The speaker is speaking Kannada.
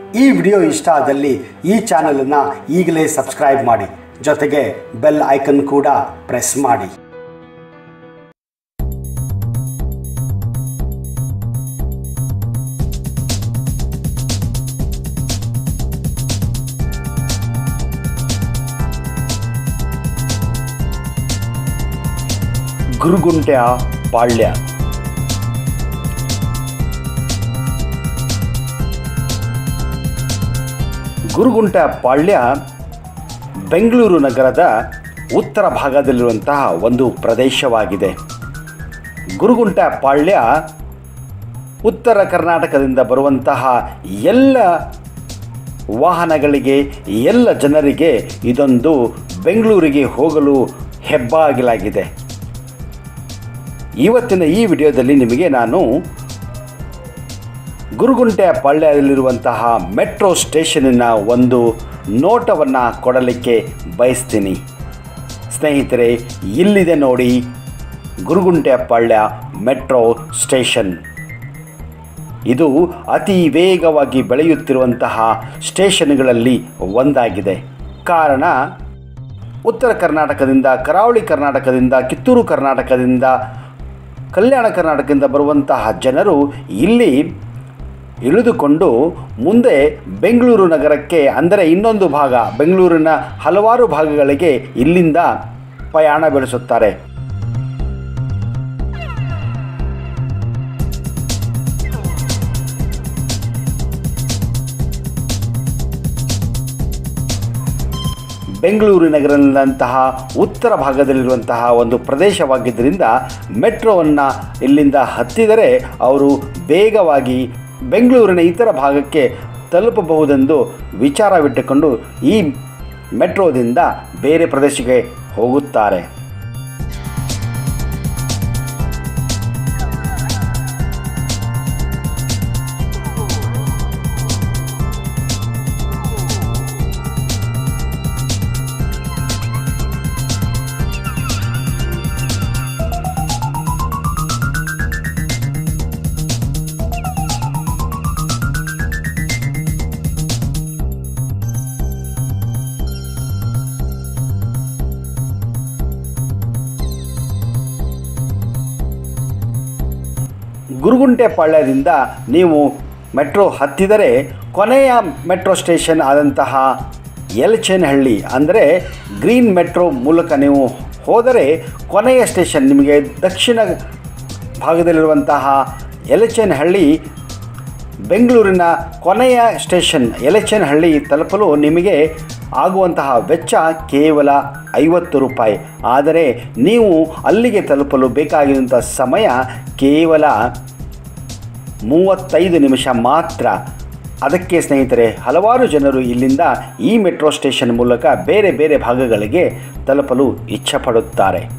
ಈ ವಿಡಿಯೋ ಇಷ್ಟ ಆದಲ್ಲಿ ಈ ಚಾನಲನ್ನು ಈಗಲೇ ಸಬ್ಸ್ಕ್ರೈಬ್ ಮಾಡಿ ಜೊತೆಗೆ ಬೆಲ್ ಐಕನ್ ಕೂಡ ಪ್ರೆಸ್ ಮಾಡಿ ಗುರುಗುಂಟೆಯ ಪಾಳ್ಯ ಗುರುಗುಂಟೆ ಪಾಳ್ಯ ಬೆಂಗಳೂರು ನಗರದ ಉತ್ತರ ಭಾಗದಲ್ಲಿರುವಂತಹ ಒಂದು ಪ್ರದೇಶವಾಗಿದೆ ಗುರುಗುಂಟೆ ಪಾಳ್ಯ ಉತ್ತರ ಕರ್ನಾಟಕದಿಂದ ಬರುವಂತಹ ಎಲ್ಲ ವಾಹನಗಳಿಗೆ ಎಲ್ಲ ಜನರಿಗೆ ಇದೊಂದು ಬೆಂಗಳೂರಿಗೆ ಹೋಗಲು ಹೆಬ್ಬಾಗಿಲಾಗಿದೆ ಇವತ್ತಿನ ಈ ವಿಡಿಯೋದಲ್ಲಿ ನಿಮಗೆ ನಾನು ಗುರುಗುಂಟೆ ಪಾಳ್ಯದಲ್ಲಿರುವಂತಹ ಮೆಟ್ರೋ ಸ್ಟೇಷನಿನ ಒಂದು ನೋಟವನ್ನು ಕೊಡಲಿಕ್ಕೆ ಬಯಸ್ತೀನಿ ಸ್ನೇಹಿತರೆ ಇಲ್ಲಿದೆ ನೋಡಿ ಗುರುಗುಂಟೆ ಪಾಳ್ಯ ಮೆಟ್ರೋ ಸ್ಟೇಷನ್ ಇದು ಅತಿ ವೇಗವಾಗಿ ಬೆಳೆಯುತ್ತಿರುವಂತಹ ಸ್ಟೇಷನ್ಗಳಲ್ಲಿ ಒಂದಾಗಿದೆ ಕಾರಣ ಉತ್ತರ ಕರ್ನಾಟಕದಿಂದ ಕರಾವಳಿ ಕರ್ನಾಟಕದಿಂದ ಕಿತ್ತೂರು ಕರ್ನಾಟಕದಿಂದ ಕಲ್ಯಾಣ ಕರ್ನಾಟಕದಿಂದ ಬರುವಂತಹ ಜನರು ಇಲ್ಲಿ ಇಳಿದುಕೊಂಡು ಮುಂದೆ ಬೆಂಗಳೂರು ನಗರಕ್ಕೆ ಅಂದರೆ ಇನ್ನೊಂದು ಭಾಗ ಬೆಂಗಳೂರಿನ ಹಲವಾರು ಭಾಗಗಳಿಗೆ ಇಲ್ಲಿಂದ ಪ್ರಯಾಣ ಬೆಳೆಸುತ್ತಾರೆ ಬೆಂಗಳೂರು ನಗರದಂತಹ ಉತ್ತರ ಭಾಗದಲ್ಲಿರುವಂತಹ ಒಂದು ಪ್ರದೇಶವಾಗಿದ್ದರಿಂದ ಮೆಟ್ರೋವನ್ನು ಇಲ್ಲಿಂದ ಹತ್ತಿದರೆ ಅವರು ಬೇಗವಾಗಿ ಬೆಂಗಳೂರಿನ ಇತರ ಭಾಗಕ್ಕೆ ತಲುಪಬಹುದೆಂದು ವಿಚಾರವಿಟ್ಟುಕೊಂಡು ಈ ಮೆಟ್ರೋದಿಂದ ಬೇರೆ ಪ್ರದೇಶಕ್ಕೆ ಹೋಗುತ್ತಾರೆ ಗುರುಗುಂಟೆ ಪಾಳ್ಯದಿಂದ ನೀವು ಮೆಟ್ರೋ ಹತ್ತಿದರೆ ಕೊನೆಯ ಮೆಟ್ರೋ ಸ್ಟೇಷನ್ ಆದಂತಹ ಯಲಚೇನಹಳ್ಳಿ ಅಂದರೆ ಗ್ರೀನ್ ಮೆಟ್ರೋ ಮೂಲಕ ನೀವು ಹೋದರೆ ಕೊನೆಯ ಸ್ಟೇಷನ್ ನಿಮಗೆ ದಕ್ಷಿಣ ಭಾಗದಲ್ಲಿರುವಂತಹ ಯಲಚೇನಹಳ್ಳಿ ಬೆಂಗಳೂರಿನ ಕೊನೆಯ ಸ್ಟೇಷನ್ ಯಲಚೇನಹಳ್ಳಿ ತಲುಪಲು ನಿಮಗೆ ಆಗುವಂತಹ ವೆಚ್ಚ ಕೇವಲ ಐವತ್ತು ರೂಪಾಯಿ ಆದರೆ ನೀವು ಅಲ್ಲಿಗೆ ತಲುಪಲು ಬೇಕಾಗಿರುವಂಥ ಸಮಯ ಕೇವಲ ಮೂವತ್ತೈದು ನಿಮಿಷ ಮಾತ್ರ ಅದಕ್ಕೆ ಸ್ನೇಹಿತರೆ ಹಲವಾರು ಜನರು ಇಲ್ಲಿಂದ ಈ ಮೆಟ್ರೋ ಸ್ಟೇಷನ್ ಮೂಲಕ ಬೇರೆ ಬೇರೆ ಭಾಗಗಳಿಗೆ ತಲುಪಲು ಇಚ್ಛಪಡುತ್ತಾರೆ